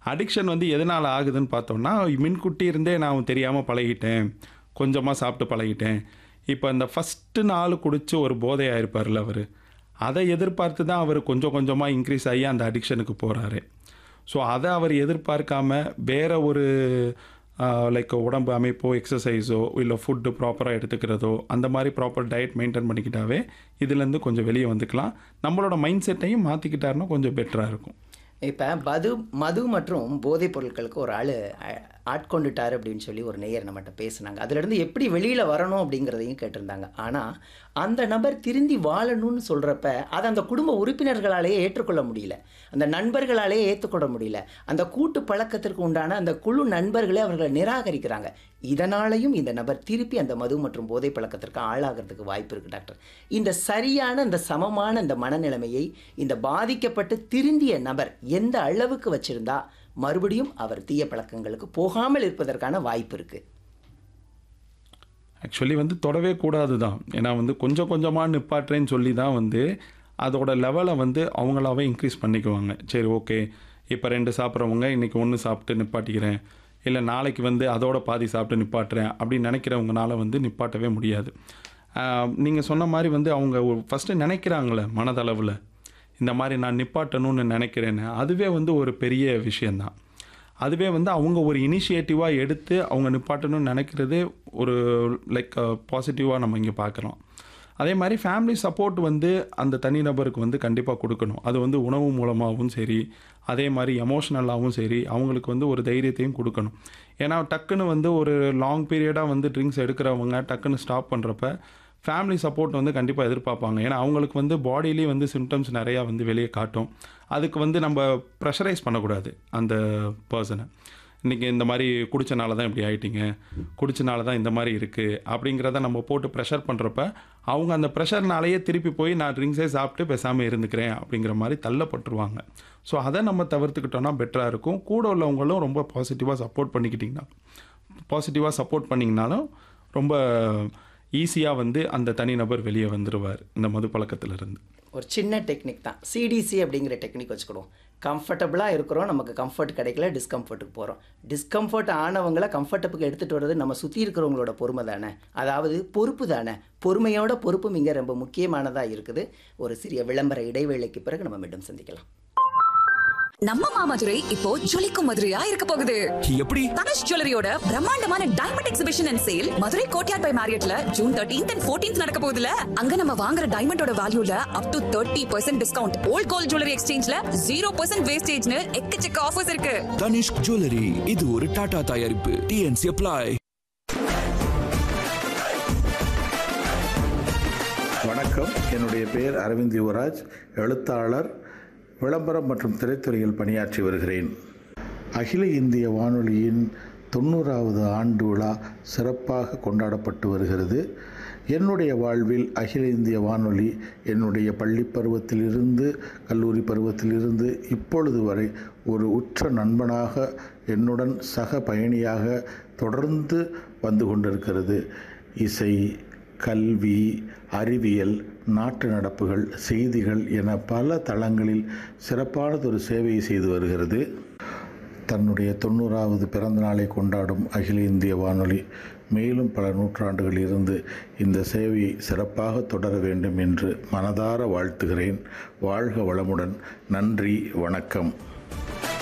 addiction வந்து எதனால் ஆகுதுன்னு பார்த்தோம்னா மின்குட்டி இருந்தே நான் தெரியாமல் பழகிட்டேன் கொஞ்சமாக சாப்பிட்டு பழகிட்டேன் இப்போ இந்த ஃபஸ்ட்டு நாள் குடிச்சு ஒரு போதையாக இருப்பார்ல அவர் அதை எதிர்பார்த்து தான் அவர் கொஞ்சம் கொஞ்சமாக இன்க்ரீஸ் ஆகி அந்த அடிக்ஷனுக்கு போகிறாரு ஸோ அதை அவர் எதிர்பார்க்காம வேற ஒரு லைக் உடம்பு அமைப்போ எக்ஸசைஸோ இல்லை ஃபுட்டு ப்ராப்பராக எடுத்துக்கிறதோ அந்த மாதிரி ப்ராப்பர் டயட் மெயின்டைன் பண்ணிக்கிட்டாவே இதுலேருந்து கொஞ்சம் வெளியே வந்துக்கலாம் நம்மளோட மைண்ட் செட்டையும் மாற்றிக்கிட்டாருன்னா கொஞ்சம் பெட்டராக இருக்கும் இப்போ மது மது மற்றும் போதைப் பொருட்களுக்கு ஒரு ஆள் ஆட்கொண்டுட்டார் அப்படின்னு சொல்லி ஒரு நேயர் நம்மகிட்ட பேசுனாங்க அதுலேருந்து எப்படி வெளியில் வரணும் அப்படிங்கிறதையும் கேட்டிருந்தாங்க ஆனால் அந்த நபர் திருந்தி வாழணும்னு சொல்கிறப்ப அதை அந்த குடும்ப உறுப்பினர்களாலேயே ஏற்றுக்கொள்ள முடியல அந்த நண்பர்களாலேயே ஏற்றுக்கொள்ள முடியல அந்த கூட்டு பழக்கத்திற்கு உண்டான அந்த குழு நண்பர்களே அவர்களை நிராகரிக்கிறாங்க இதனாலையும் இந்த நபர் திருப்பி அந்த மது மற்றும் போதை பழக்கத்திற்கு ஆளாகிறதுக்கு வாய்ப்பு இருக்குது டாக்டர் இந்த சரியான இந்த சமமான இந்த மனநிலைமையை இந்த பாதிக்கப்பட்டு திருந்திய நபர் எந்த அளவுக்கு வச்சிருந்தா மறுபடியும் அவர் தீய பழக்கங்களுக்கு போகாமல் இருப்பதற்கான வாய்ப்பு இருக்கு ஆக்சுவலி வந்து தொடவே கூடாது தான் ஏன்னா வந்து கொஞ்சம் கொஞ்சமாக நிப்பாட்டுறேன்னு சொல்லி தான் வந்து அதோட லெவலை வந்து அவங்களாவே இன்க்ரீஸ் பண்ணிக்குவாங்க சரி ஓகே இப்போ ரெண்டு சாப்பிட்றவங்க இன்றைக்கி ஒன்று சாப்பிட்டு நிப்பாட்டிக்கிறேன் இல்லை நாளைக்கு வந்து அதோட பாதி சாப்பிட்டு நிப்பாட்டுறேன் அப்படின்னு நினைக்கிறவங்கனால வந்து நிப்பாட்டவே முடியாது நீங்கள் சொன்ன மாதிரி வந்து அவங்க ஃபஸ்ட்டு நினைக்கிறாங்களே மனதளவில் இந்த மாதிரி நான் நிப்பாட்டணும்னு நினைக்கிறேன்னு அதுவே வந்து ஒரு பெரிய விஷயந்தான் அதுவே வந்து அவங்க ஒரு இனிஷியேட்டிவாக எடுத்து அவங்க நிப்பாட்டணும்னு நினைக்கிறது ஒரு லைக் பாசிட்டிவாக நம்ம இங்கே பார்க்குறோம் அதே மாதிரி ஃபேமிலி சப்போர்ட் வந்து அந்த தனிநபருக்கு வந்து கண்டிப்பாக கொடுக்கணும் அது வந்து உணவு மூலமாகவும் சரி அதே மாதிரி எமோஷ்னலாகவும் சரி அவங்களுக்கு வந்து ஒரு தைரியத்தையும் கொடுக்கணும் ஏன்னா டக்குன்னு வந்து ஒரு லாங் பீரியடாக வந்து ட்ரிங்க்ஸ் எடுக்கிறவங்க டக்குன்னு ஸ்டாப் பண்ணுறப்ப ஃபேமிலி சப்போர்ட் வந்து கண்டிப்பாக எதிர்பார்ப்பாங்க ஏன்னா அவங்களுக்கு வந்து பாடியிலேயே வந்து சிம்டம்ஸ் நிறையா வந்து வெளியே காட்டும் அதுக்கு வந்து நம்ம ப்ரெஷரைஸ் பண்ணக்கூடாது அந்த பர்சனை இன்றைக்கி இந்த மாதிரி குடிச்சனால தான் இப்படி ஆயிட்டீங்க குடிச்சனால தான் இந்த மாதிரி இருக்குது அப்படிங்கிறத நம்ம போட்டு ப்ரெஷர் பண்ணுறப்ப அவங்க அந்த ப்ரெஷர்னாலேயே திருப்பி போய் நான் ட்ரிங்க்ஸே சாப்பிட்டு பேசாமல் இருந்துக்கிறேன் அப்படிங்கிற மாதிரி தள்ளப்பட்டுருவாங்க ஸோ அதை நம்ம தவிர்த்துக்கிட்டோன்னா பெட்டராக இருக்கும் கூட உள்ளவங்களும் ரொம்ப பாசிட்டிவாக சப்போர்ட் பண்ணிக்கிட்டிங்கன்னா பாசிட்டிவாக சப்போர்ட் பண்ணிங்கனாலும் ரொம்ப ஈஸியாக வந்து அந்த தனிநபர் வெளியே வந்துடுவார் இந்த மது பழக்கத்திலிருந்து ஒரு சின்ன டெக்னிக் தான் சிடிசி அப்படிங்கிற டெக்னிக் வச்சுக்கிடுவோம் கம்ஃபர்டபுளாக இருக்கிறோம் நமக்கு கம்ஃபர்ட் கிடைக்கல டிஸ்கம்ஃபர்ட்டுக்கு போகிறோம் டிஸ்கம்ஃபர்ட் ஆனவங்களை கம்ஃபர்டபுக்கு எடுத்துகிட்டு வர்றது நம்ம சுற்றி இருக்கிறவங்களோட பொறுமை தானே அதாவது பொறுப்பு தானே பொறுமையோட பொறுப்பும் இங்கே ரொம்ப முக்கியமானதாக இருக்குது ஒரு சிறிய விளம்பர இடைவேளைக்கு பிறகு நம்ம மீண்டும் சந்திக்கலாம் நம்ம மாமதுரை இப்போ ஜொலிக்கும் மதுரையா இருக்க போகுது எப்படி தனுஷ் ஜுவல்லரியோட பிரம்மாண்டமான diamond exhibition and sale Madurai courtyard by மேரியட்ல ஜூன் தேர்ட்டீன்த் அண்ட் ஃபோர்டீன்த் நடக்க போகுதுல அங்க நம்ம வாங்குற டைமண்டோட வேல்யூல up to thirty percent discount old gold jewellery எக்ஸ்சேஞ்ச்ல ஜீரோ பர்சன்ட் வேஸ்டேஜ்னு எக்கச்சக்க ஆஃபர்ஸ் இருக்கு தனிஷ்க் ஜுவல்லரி இது ஒரு டாடா தயாரிப்பு டிஎன்சி அப்ளை வணக்கம் என்னுடைய பெயர் அரவிந்த் யுவராஜ் எழுத்தாளர் விளம்பரம் மற்றும் திரைத்துறையில் பணியாற்றி வருகிறேன் அகில இந்திய வானொலியின் தொண்ணூறாவது ஆண்டு விழா சிறப்பாக கொண்டாடப்பட்டு வருகிறது என்னுடைய வாழ்வில் அகில இந்திய வானொலி என்னுடைய பள்ளி பருவத்திலிருந்து கல்லூரி பருவத்திலிருந்து இப்பொழுது வரை ஒரு உற்ற நண்பனாக என்னுடன் சக பயணியாக தொடர்ந்து வந்து கொண்டிருக்கிறது இசை கல்வி அறிவியல் நாட்டு நடப்புகள் செய்திகள் என பல தளங்களில் சிறப்பானதொரு சேவையை செய்து வருகிறது தன்னுடைய தொண்ணூறாவது பிறந்த நாளை கொண்டாடும் அகில இந்திய வானொலி மேலும் பல நூற்றாண்டுகள் இருந்து இந்த சேவையை சிறப்பாக தொடர வேண்டும் என்று மனதார வாழ்த்துகிறேன் வாழ்க வளமுடன் நன்றி வணக்கம்